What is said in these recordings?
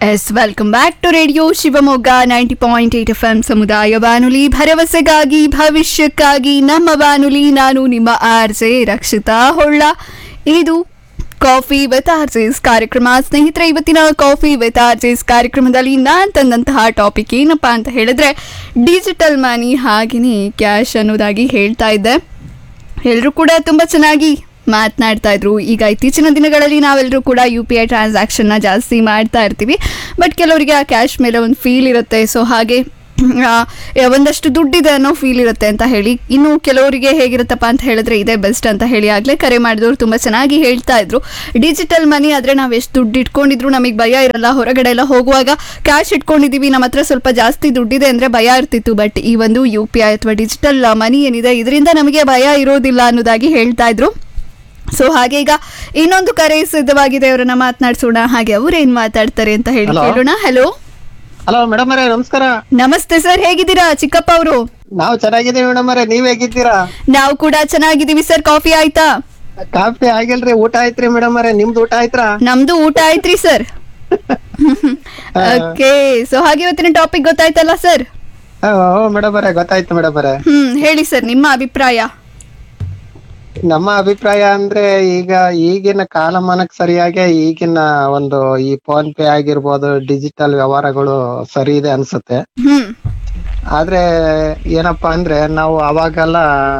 S welcome back to radio Shivamogga ninety point eight F M ಸಮುದಾಯ ಬಾನುಲಿ ಭರವಸೆಗಾಗಿ ಭವಿಷ್ಯಕ್ಕಾಗಿ ನಮ್ಮ ಬಾನುಲಿ ನಾನು ನಿಮ್ಮ ಆರ್ ಜೆ ರಕ್ಷಿತಾ ಹೊಳ್ಳ ಇದು ಕಾಫಿ ವಿತ್ ಆರ್ಜೆಸ್ ಕಾರ್ಯಕ್ರಮ ಸ್ನೇಹಿತರೆ ಇವತ್ತಿನ ಕಾಫಿ ವಿತ್ ಆರ್ಜೆಸ್ ಕಾರ್ಯಕ್ರಮದಲ್ಲಿ ನಾನು ತಂದಂತಹ ಟಾಪಿಕ್ ಏನಪ್ಪಾ ಅಂತ ಹೇಳಿದ್ರೆ ಡಿಜಿಟಲ್ ಮನಿ ಹಾಗೆಯೇ ಕ್ಯಾಶ್ ಅನ್ನೋದಾಗಿ ಹೇಳ್ತಾ ಇದ್ದೆ ಎಲ್ಲರೂ ಕೂಡ ತುಂಬ ಚೆನ್ನಾಗಿ ಮಾತನಾಡ್ತಾ ಇದ್ರು ಈಗ ಇತ್ತೀಚಿನ ದಿನಗಳಲ್ಲಿ ನಾವೆಲ್ಲರೂ ಕೂಡ ಯು ಪಿ ಐ ಟ್ರಾನ್ಸಾಕ್ಷನ್ನ ಜಾಸ್ತಿ ಮಾಡ್ತಾ ಇರ್ತೀವಿ ಬಟ್ ಕೆಲವರಿಗೆ ಆ ಕ್ಯಾಶ್ ಮೇಲೆ ಒಂದು ಫೀಲ್ ಇರುತ್ತೆ ಸೊ ಹಾಗೆ ಆ, ಒಂದಷ್ಟು ದುಡ್ಡಿದೆ ಅನ್ನೋ ಫೀಲ್ ಇರುತ್ತೆ ಅಂತ ಹೇಳಿ ಇನ್ನು ಕೆಲವರಿಗೆ ಹೇಗಿರುತ್ತಪ್ಪ ಅಂತ ಹೇಳಿದ್ರೆ ಇದೇ ಬೆಸ್ಟ್ ಅಂತ ಹೇಳಿ ಆಗಲೇ ಕರೆ ಮಾಡಿದವರು ತುಂಬ ಚೆನ್ನಾಗಿ ಹೇಳ್ತಾ ಇದ್ರು ಡಿಜಿಟಲ್ ಮನಿ ಆದರೆ ನಾವು ಎಷ್ಟು ದುಡ್ಡು ಇಟ್ಕೊಂಡಿದ್ರು ನಮಗೆ ಭಯ ಇರಲ್ಲ ಹೊರಗಡೆ ಎಲ್ಲ ಹೋಗುವಾಗ ಕ್ಯಾಶ್ ಇಟ್ಕೊಂಡಿದ್ದೀವಿ ನಮ್ಮ ಹತ್ರ ಸ್ವಲ್ಪ ಜಾಸ್ತಿ ದುಡ್ಡಿದೆ ಅಂದರೆ ಭಯ ಇರ್ತಿತ್ತು ಬಟ್ ಈ ಒಂದು ಯು ಪಿ ಐ ಅಥವಾ ಡಿಜಿಟಲ್ ಮನಿ ಏನಿದೆ ಇದರಿಂದ ನಮಗೆ ಭಯ ಇರೋದಿಲ್ಲ ಅನ್ನೋದಾಗಿ ಹೇಳ್ತಾ ಇದ್ರು ಸೊ ಹಾಗೆ ಈಗ ಇನ್ನೊಂದು ಕರೆ ಸಿದ್ಧವಾಗಿದೆ ಅವರನ್ನ ಮಾತನಾಡಿಸೋಣ ಹಾಗೆ ಅವ್ರು ಏನ್ ಮಾತಾಡ್ತಾರೆ ಅಂತ ಹೇಳಿ Hello. ಕೇಳೋಣ ಹಲೋ ಹಲೋ ಮೇಡಮ್ ಅವರೇ ನಮಸ್ಕಾರ ನಮಸ್ತೆ ಸರ್ ಹೇಗಿದ್ದೀರಾ ಚಿಕ್ಕಪ್ಪ ಅವರು ನಾವು ಚೆನ್ನಾಗಿದ್ದೀವಿ ಮೇಡಮ್ ಅವರೇ ನೀವ್ ಹೇಗಿದ್ದೀರಾ ನಾವು ಕೂಡ ಚೆನ್ನಾಗಿದ್ದೀವಿ ಸರ್ ಕಾಫಿ ಆಯ್ತಾ ಕಾಫಿ ಆಗಿಲ್ರಿ ಊಟ ಆಯ್ತ್ರಿ ಮೇಡಮ್ ಅವರೇ ನಿಮ್ದು ಊಟ ಆಯ್ತ್ರಾ ನಮ್ದು ಊಟ ಆಯ್ತ್ರಿ ಸರ್ ಓಕೆ ಸೊ ಹಾಗೆ ಇವತ್ತಿನ ಟಾಪಿಕ್ ಗೊತ್ತಾಯ್ತಲ್ಲ ಸರ್ ಓ ಮೇಡಮ್ ಅವರೇ ಗೊತ್ತಾಯ್ತು ಮೇಡಮ್ ಅವರೇ ಹ್ಮ್ ಹೇಳಿ ಸರ್ ನಿಮ್ಮ ಅಭಿಪ್ರಾಯ ನಮ್ಮ ಅಭಿಪ್ರಾಯ ಅಂದ್ರೆ ಈಗ ಈಗಿನ ಕಾಲಮಾನಕ್ ಸರಿಯಾಗಿ ಈಗಿನ ಒಂದು ಈ ಫೋನ್ ಪೇ ಆಗಿರ್ಬೋದು ಡಿಜಿಟಲ್ ವ್ಯವಹಾರಗಳು ಸರಿ ಇದೆ ಅನ್ಸುತ್ತೆ ಹ್ಮ್ ಆದ್ರೆ ಏನಪ್ಪಾ ಅಂದ್ರೆ ನಾವು ಅವಾಗೆಲ್ಲ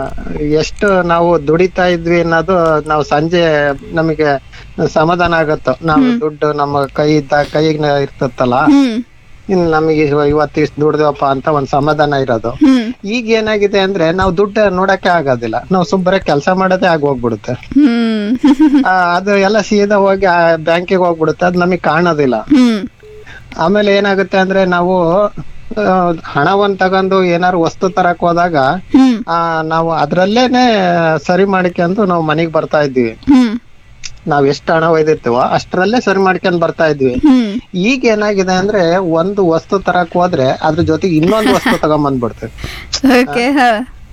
ಎಷ್ಟು ನಾವು ದುಡಿತಾ ಇದ್ವಿ ಅನ್ನೋದು ನಾವು ಸಂಜೆ ನಮಗೆ ಸಮಾಧಾನ ಆಗತ್ತೋ ನಾವು ದುಡ್ಡು ನಮ್ಮ ಕೈ ಇದ್ದ ಕೈಗೆ ಇರ್ತತ್ತಲ್ಲ ಹ್ಮ್ ಇನ್ ನಮಗೆ ಇವತ್ತು ಇಷ್ಟು ದುಡ್ದೇವಪ್ಪ ಅಂತ ಒಂದ್ ಸಮಾಧಾನ ಇರೋದು ಹ್ಮ್ ಈಗ ಏನಾಗಿದೆ ಅಂದ್ರೆ ನಾವು ದುಡ್ಡು ನೋಡಕ್ಕೆ ಆಗೋದಿಲ್ಲ ನಾವು ಸುಮ್ಮನೆ ಕೆಲಸ ಮಾಡೋದೇ ಆಗಿ ಹೋಗ್ಬಿಡುತ್ತೆ ಹ್ಮ್ ಆ, ಅದು ಎಲ್ಲ ಸೀದಾ ಹೋಗಿ ಬ್ಯಾಂಕಿಗೆ ಹೋಗ್ಬಿಡುತ್ತೆ ಅದು ನಮಗೆ ಕಾಣೋದಿಲ್ಲ ಹ್ಮ್ ಆಮೇಲೆ ಏನಾಗುತ್ತೆ ಅಂದ್ರೆ ನಾವು ಆ, ಹಣವನ್ನ ತಗೊಂಡು ಏನಾರು ವಸ್ತು ತರಕ್ ಹೋದಾಗ ಹ್ಮ್ ಆ ನಾವು ಅದ್ರಲ್ಲೇನೆ ಸರಿ ಮಾಡ್ಕೊಂಡು ನಾವು ಮನೆಗ್ ಬರ್ತಾ ಇದ್ವಿ ಹ್ಮ್ ನಾವ್ ಎಷ್ಟು ಹಣ ಒಯ್ದಿರ್ತೀವೋ ಅಷ್ಟ್ರಲ್ಲೇ ಸರಿ ಮಾಡ್ಕೊಂಡ್ ಬರ್ತಾ ಇದ್ವಿ ಹ್ಮ್ ಈಗ ಏನಾಗಿದೆ ಅಂದ್ರೆ ಒಂದು ವಸ್ತು ತರಕ್ ಹೋದ್ರೆ ಅದ್ರ ಜೊತೆಗೆ ಇನ್ನೊಂದು ವಸ್ತು ತಗೊಂಬಂದ್ಬಿಡ್ತೀವಿ ಓಕೆ ಹಾ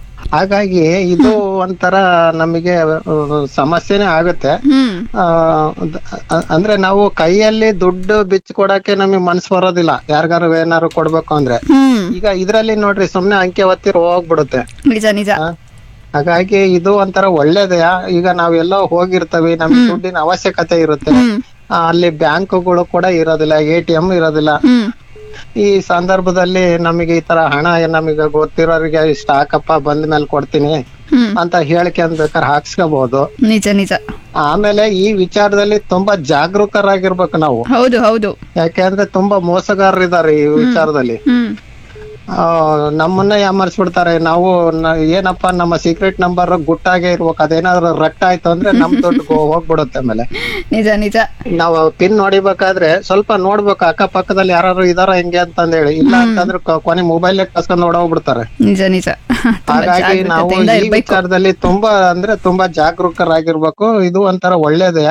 ಹಾಗಾಗಿ ಇದು ಒಂಥರ ನಮಗೆ ಆ, ಸಮಸ್ಯೆನೇ ಆಗುತ್ತೆ ಹ್ಮ್ ಆ, ದ- ಅ- ಅಂದ್ರೆ ನಾವು ಕೈಯಲ್ಲಿ ದುಡ್ಡು ಬಿಚ್ಚಿ ಕೊಡಕ್ಕೆ ನಮಗೆ ಮನ್ಸು ಬರೋದಿಲ್ಲ ಯಾರಿಗಾರು ಏನಾರು ಕೊಡ್ಬೇಕು ಅಂದ್ರೆ ಹ್ಮ್ ಈಗ ಇದ್ರಲ್ಲಿ ನೋಡ್ರಿ ಸುಮ್ನೆ ಅಂಕೆ ಒತ್ತಿರ ಹೋಗ್ಬಿಡುತ್ತೆ ನಿಜ ನಿಜ ಆ, ಹಾಗಾಗಿ ಇದು ಒಂಥರ ಒಳ್ಳೇದೇ ಈಗ ನಾವೆಲ್ಲೋ ಹೋಗಿರ್ತೇವೆ ನಮ್ಗೆ ದುಡ್ಡಿನ ಅವಶ್ಯಕತೆ ಇರುತ್ತೆ ಹ್ಮ್ ಆ, ಅಲ್ಲಿ ಬ್ಯಾಂಕುಗಳು ಕೂಡ ಇರೋದಿಲ್ಲ ಎ ಟಿ ಎಂ ಇರೋದಿಲ್ಲ ಹ್ಮ್ ಈ ಸಂದರ್ಭದಲ್ಲಿ ನಮಗೆ ಈ ತರ ಹಣ ನಮಗೆ ಗೊತ್ತಿರೋರಿಗೆ ಇಷ್ಟ ಹಾಕಪ್ಪ ಬಂದ ಮೇಲೆ ಕೊಡ್ತೀನಿ ಹ್ಮ್ ಅಂತ ಹೇಳ್ಕೊಂಡ್ ಬೇಕಾದ್ರೆ ಹಾಕ್ಸ್ಕೋಬಹುದು ನಿಜ ನಿಜ ಆಮೇಲೆ ಈ ವಿಚಾರದಲ್ಲಿ ತುಂಬಾ ಜಾಗರೂಕರಾಗಿರ್ಬೇಕು ನಾವು ಹೌದು ಹೌದು ಯಾಕೆಂದ್ರೆ ತುಂಬಾ ಮೋಸಗಾರರಿದ್ದಾರೆ ಈ ವಿಚಾರದಲ್ಲಿ ಹ್ಮ್ ಆ, ನಮ್ಮನ್ನ ಯಾಮರ್ಸ್ಬಿಡ್ತಾರೆ ನಾವು ನ- ಏನಪ್ಪಾ ನಮ್ಮ ಸೀಕ್ರೆಟ್ ನಂಬರ್ ಗುಟ್ಟಾಗೆ ಇರ್ಬೇಕು ಅದೇನಾದ್ರು ರಟ್ಟ ಆಯ್ತು ಅಂದ್ರೆ ನಮ್ ದುಡ್ಡು ಗೋ- ಹೋಗ್ಬಿಡುತ್ತೆ ಆಮೇಲೆ ನಿಜ ನಿಜ ನಾವು ಪಿನ್ ನೋಡಿಬೇಕಾದ್ರೆ ಸ್ವಲ್ಪ ನೋಡ್ಬೇಕು ಅಕ್ಕಪಕ್ಕದಲ್ಲಿ ಯಾರು ಇದಾರ ಹೆಂಗೆ ಅಂತಂದ್ ಹೇಳಿ ಇಲ್ಲ ಅಂತಂದ್ರೆ ಕ- ಕೊನೆ ಮೊಬೈಲ್ ಕಸ್ಕೊಂಡ್ ನೋಡೋಗ್ಬಿಡ್ತಾರೆ ನಿಜ ನಿಜ ತುಂಬಾ ಹಾಗಾಗಿ ನಾವು ಜಾಗರೂಕತೆಯಿಂದ ಈ ಇರ್ಬೇಕು ವಿಚಾರದಲ್ಲಿ ತುಂಬಾ ಅಂದ್ರೆ ತುಂಬಾ ಜಾಗರೂಕರಾಗಿರ್ಬೇಕು ಇದು ಒಂಥರ ಒಳ್ಳೇದೇ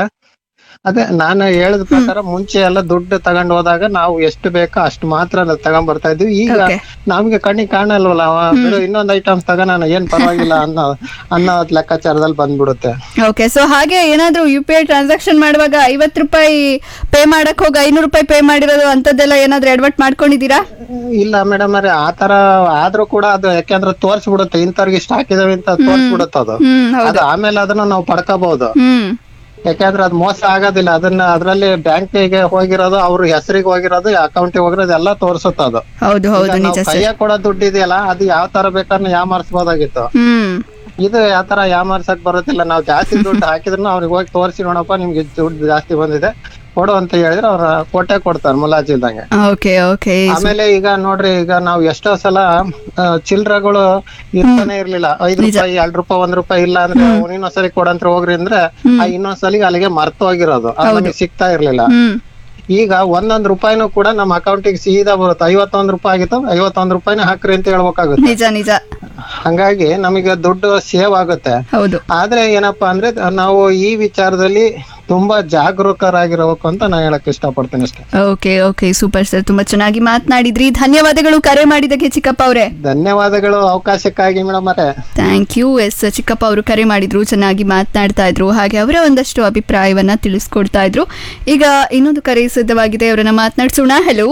ಅದೇ ನಾನು ಹೇಳಿದ ಪ್ರಕಾರ ಮುಂಚೆ ಎಲ್ಲ ದುಡ್ಡು ತಗೊಂಡ್ ಹೋದಾಗ ನಾವು ಎಷ್ಟು ಬೇಕೋ ಅಷ್ಟು ಮಾತ್ರ ತಗೊಂಡ್ ಬರ್ತಾ ಇದ್ವಿ ಈಗ Okay. ನಮ್ಗೆ ಕಣ್ಣಿಗೆ ಕಾಣಲ್ವಲ್ಲ ಅವ ಬಿಡು ಇನ್ನೊಂದ್ ಐಟಮ್ಸ್ ತಗೋಣ ಏನ್ ಪರವಾಗಿಲ್ಲ ಅನ್ನೋ ಅನ್ನೋ ಲೆಕ್ಕಾಚಾರದಲ್ಲಿ ಬಂದ್ಬಿಡುತ್ತೆ ಓಕೆ ಸೊ ಹಾಗೆ ಏನಾದ್ರೂ ಯು ಪಿ ಐ ಟ್ರಾನ್ಸಾಕ್ಷನ್ ಮಾಡುವಾಗ ಐವತ್ತು ರೂಪಾಯಿ ಪೇ ಮಾಡಕ್ ಹೋಗಿ ಐನೂರು ರೂಪಾಯಿ ಪೇ ಮಾಡಿರೋದು ಅಂತದ್ದೆಲ್ಲ ಏನಾದ್ರೂ ಎಡ್ವರ್ಟ್ ಮಾಡ್ಕೊಂಡಿದ್ದೀರಾ ಇಲ್ಲ ಮೇಡಮ್ ಅರೆ ಆತರ ಆದ್ರೂ ಕೂಡ ಅದು ಯಾಕೆಂದ್ರೆ ತೋರ್ಸ್ಬಿಡುತ್ತೆ ಇಂಥವ್ರಿಗೆ ಇಷ್ಟ ಹಾಕಿದಾವೆ ಅಂತ ತೋರ್ಸ್ಬಿಡುತ್ತೆ ಅದು ಹ್ಮ್ ಹೌದು ಅದು ಆಮೇಲೆ ಅದನ್ನ ನಾವು ಪಡ್ಕೋಬಹುದು ಹ್ಮ್ ಯಾಕಂದ್ರೆ ಅದ್ ಮೋಸ ಆಗೋದಿಲ್ಲ ಅದನ್ನ ಅದ್ರಲ್ಲಿ ಬ್ಯಾಂಕಿಗೆ ಹೋಗಿರೋದು ಅವ್ರ ಹೆಸರಿಗೆ ಹೋಗಿರೋದು ಅಕೌಂಟಿಗೆ ಹೋಗಿರೋದು ಎಲ್ಲ ತೋರ್ಸುತ್ತೆ ಅದು ಹೌದು ಹೌದು ಈಗ ನಿಜ ನಾವು ಸರ್ ಕೈಯಾಗ ಕೊಡೋ ದುಡ್ಡು ಇದೆಯಲ್ಲ ಅದು ಯಾವ ತರ ಬೇಕಾದ್ರೆ ಯಾಮಾರ್ಸ್ಬೋದಾಗಿತ್ತು ಹ್ಮ್ ಇದು ಯಾವ ತರ ಯಾಮಾರ್ಸಕ್ ಬರುತ್ತಿಲ್ಲ ನಾವು ಜಾಸ್ತಿ ದುಡ್ಡು ಹಾಕಿದ್ರು ಅವ್ರಿಗೆ ಹೋಗಿ ತೋರಿಸಿ ನೋಡಪ್ಪ ನಿಮ್ಗೆ ದುಡ್ಡು ಜಾಸ್ತಿ ಬಂದಿದೆ ಕೊಡು ಅಂತ ಹೇಳಿದ್ರೆ ಅವ್ರ ಕೊಟ್ಟೆ ಕೊಡ್ತಾರೆ ಮುಲಾಜಿಲ್ದಂಗೆ ಓಕೆ ಓಕೆ ಆಮೇಲೆ ಈಗ ನೋಡ್ರಿ ಈಗ ನಾವು ಎಷ್ಟೋ ಸಲ ಆ, ಚಿಲ್ರೆಗಳು ಇರ್ತಾನೆ ಇರ್ಲಿಲ್ಲ ಐದ್ ರೂಪಾಯಿ ಎರಡ್ ರೂಪಾಯಿ ಒಂದ್ ರೂಪಾಯಿ ಇಲ್ಲ ಅಂದ್ರೆ ಅವ್ನು ಇನ್ನೊಂದ್ಸಲಿ ಕೊಡಂತ್ರ ಹೋಗ್ರಿ ಅಂದ್ರೆ ಆ ಇನ್ನೊಂದ್ಸಲಿ ಅಲ್ಲಿಗೆ ಮರ್ತು ಹೋಗಿರೋದು ಅದು ನಮಗೆ ಸಿಗ್ತಾ ಇರ್ಲಿಲ್ಲ ಹ್ಮ್ ಈಗ ಒಂದೊಂದ್ ರೂಪಾಯಿನೂ ಕೂಡ ನಮ್ಮ ಅಕೌಂಟಿಗೆ ಸೀದಾ ಬರುತ್ತೆ ಐವತ್ತೊಂದ್ ರೂಪಾಯಿ ಆಗಿತ್ತು ಐವತ್ತೊಂದ್ ರೂಪಾಯಿನ ಹಾಕ್ರಿ ಅಂತ ಹೇಳ್ಬೇಕಾಗುತ್ತೆ ನಿಜ ನಿಜ ಹಂಗಾಗಿ ನಮಗೆ ದುಡ್ಡು ಸೇವ್ ಆಗುತ್ತೆ ಹೌದು ಆದ್ರೆ ಏನಪ್ಪಾ ಅಂದ್ರೆ ನಾವು ಈ ವಿಚಾರದಲ್ಲಿ ತುಂಬಾ ಜಾಗರೂಕರಾಗಿರ್ಬೇಕು ಅಂತ ನಾ ಹೇಳಕ್ ಇಷ್ಟಪಡ್ತೀನಿ ಅಷ್ಟೇ ಓಕೆ ಓಕೆ ಸೂಪರ್ ಸರ್ ತುಂಬಾ ಚೆನ್ನಾಗಿ ಮಾತನಾಡಿದ್ರಿ ಧನ್ಯವಾದಗಳು ಕರೆ ಮಾಡಿದಕ್ಕೆ ಚಿಕ್ಕಪ್ಪ ಅವರೇ ಧನ್ಯವಾದಗಳು ಅವಕಾಶಕ್ಕಾಗಿ ಮೇಡಮ್ ಅವರೇ ಥ್ಯಾಂಕ್ ಯು ಎಸ್ ಚಿಕ್ಕಪ್ಪ ಅವರು ಕರೆ ಮಾಡಿದ್ರು ಚೆನ್ನಾಗಿ ಮಾತನಾಡ್ತಾ ಇದ್ರು ಹಾಗೆ ಅವರ ಒಂದಷ್ಟು ಅಭಿಪ್ರಾಯವನ್ನ ತಿಳಿಸ್ಕೊಡ್ತಾ ಇದ್ರು ಈಗ ಇನ್ನೊಂದು ಕರೆ ಸಿದ್ಧವಾಗಿದೆ ಅವರನ್ನ ಮಾತನಾಡ್ಸೋಣ ಹೆಲೋ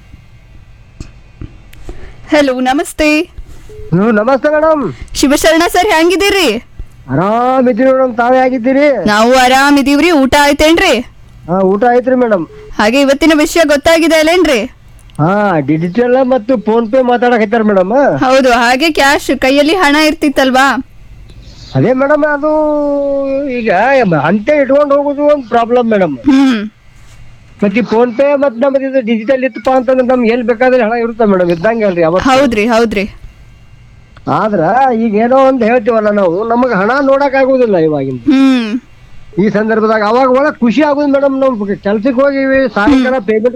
ಹೆಲೋ ನಮಸ್ತೆ ನಮಸ್ತೆ ಮೇಡಮ್ ಶಿವಶರಣ ಸರ್ ಹೆಂಗಿದ್ದೀರಿ ಆರಾಮಿದ್ದೀರಿ ಮೇಡಮ್ ತಾವೇ ಆಗಿದ್ದೀರಿ ನಾವು ಆರಾಮಿದೀವ್ರಿ ಊಟ ಆಯ್ತೇನ್ರಿ ಹಾ ಊಟ ಆಯ್ತ್ರಿ ಮೇಡಮ್ ಹಾಗೆ ಇವತ್ತಿನ ವಿಷಯ ಗೊತ್ತಾಗಿದೆ ಅಲ್ಲೇನ್ರಿ ಹಾ ಡಿಜಿಟಲ್ ಮತ್ತು ಫೋನ್ ಪೇ ಮಾತಾಡಕತ್ತಾರ ಮೇಡಮ್ ಹೌದು ಹಾಗೆ ಕ್ಯಾಶ್ ಕೈಯಲ್ಲಿ ಹಣ ಇರ್ತಿತ್ತಲ್ವಾ ಅದೇ ಮೇಡಮ್ ಅದು ಈಗ ಅಂತೆ ಇಟ್ಕೊಂಡು ಹೋಗುದು ಒಂದು ಪ್ರಾಬ್ಲಮ್ ಮೇಡಮ್ ಹ್ಮ್ ಮತ್ತೆ ಫೋನ್ ಪೇ ಮತ್ತೆ ನಮ್ಮದು ಇದು ಡಿಜಿಟಲ್ ಇತ್ತಪ್ಪ ಅಂತಂದ್ರೆ ನಮ್ಗೆ ಎಲ್ಲಿ ಬೇಕಾದ್ರೆ ಹಣ ಇರುತ್ತೆ ಮೇಡಮ್ ಇದ್ದಂಗೆ ಅಲ್ರಿ ಅವತ್ತು ಹೌದ್ರಿ ಹೌದ್ರಿ ಆದ್ರ ಈಗ ಏನೋ ಒಂದು ಹೇಳ್ತೀವಲ್ಲ ನಾವು ನಮಗೆ ಹಣ ನೋಡಕ್ ಆಗುದಿಲ್ಲ ಇವಾಗಿನ ಹ್ಮ್ ಈ ಸಂದರ್ಭದಾಗ ಅವಾಗ ಒಳಗ್ ಖುಷಿ ಆಗುದು ಮೇಡಮ್ ನಾವು ಕೆಲ್ಸಕ್ಕೆ ಹೋಗಿವಿ ಸಾಯಂಕಾಲ ಪೇಮೆಂಟ್